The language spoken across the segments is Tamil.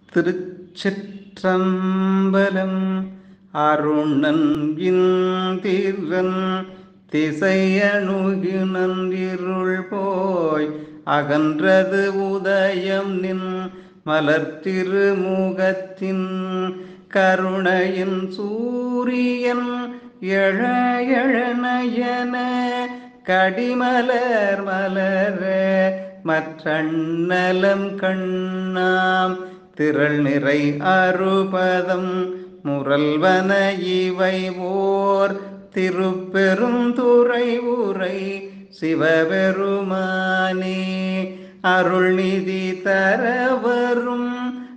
திருச்சிற்றம்பலம் அருணன் இந்திரன் திசையணுகு நன்றிருள் போய் அகன்றது உதயம் நின் மலர்த்திருமுகத்தின் கருணையின் சூரியன் எழ எழநயன கடிமலர் மலர மற்றண்ணலம் கண்ணாம் திரள் நிறை அறுபதம் முரல்வன இவை ஓர் திருப்பெரும் துறை உரை சிவபெருமானே அருள்நிதி தரவரும்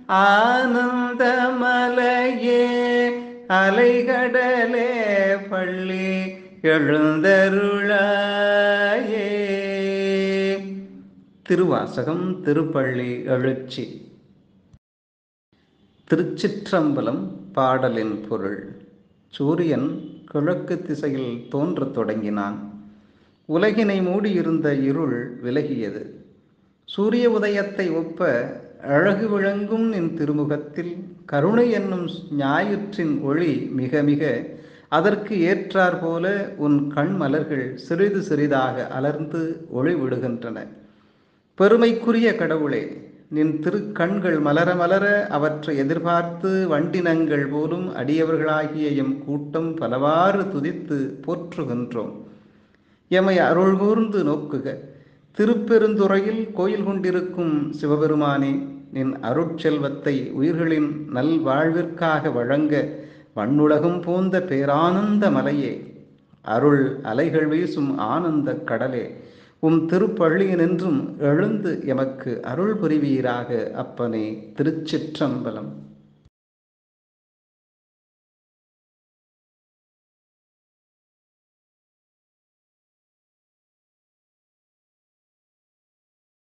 ஆனந்தமலையே அலைகடலே பள்ளி எழுந்தருளாயே திருவாசகம் திருப்பள்ளி எழுச்சி திருச்சிற்றம்பலம் பாடலின் பொருள் சூரியன் கிழக்கு திசையில் தோன்றத் தொடங்கினான் உலகினை மூடியிருந்த இருள் விலகியது சூரிய உதயத்தை ஒப்ப அழகு விளங்கும் நின் திருமுகத்தில் கருணை என்னும் ஞாயிற்றின் ஒளி மிக மிக அதற்கு ஏற்றாற்போல உன் கண் மலர்கள் சிறிது சிறிதாக அலர்ந்து ஒளி விடுகின்றன பெருமைக்குரிய கடவுளே நின் திருக்கண்கள் மலர மலர அவற்றை எதிர்பார்த்து வண்டினங்கள் போலும் அடியவர்களாகிய எம் கூட்டம் பலவாறு துதித்து போற்றுகின்றோம் எமை அருள் கூர்ந்து நோக்குக திருப்பெருந்துறையில் கோயில் கொண்டிருக்கும் சிவபெருமானே நின் அருட்செல்வத்தை உயிர்களின் நல்வாழ்விற்காக வழங்க வண்ணுலகம் போந்த பேரானந்த மலையே அருள் அலைகள் வீசும் ஆனந்த கடலே உம் திருப்பள்ளியினின்றும் எழுந்து எமக்கு அருள் புரிவீராக அப்பனே திருச்சிற்றம்பலம்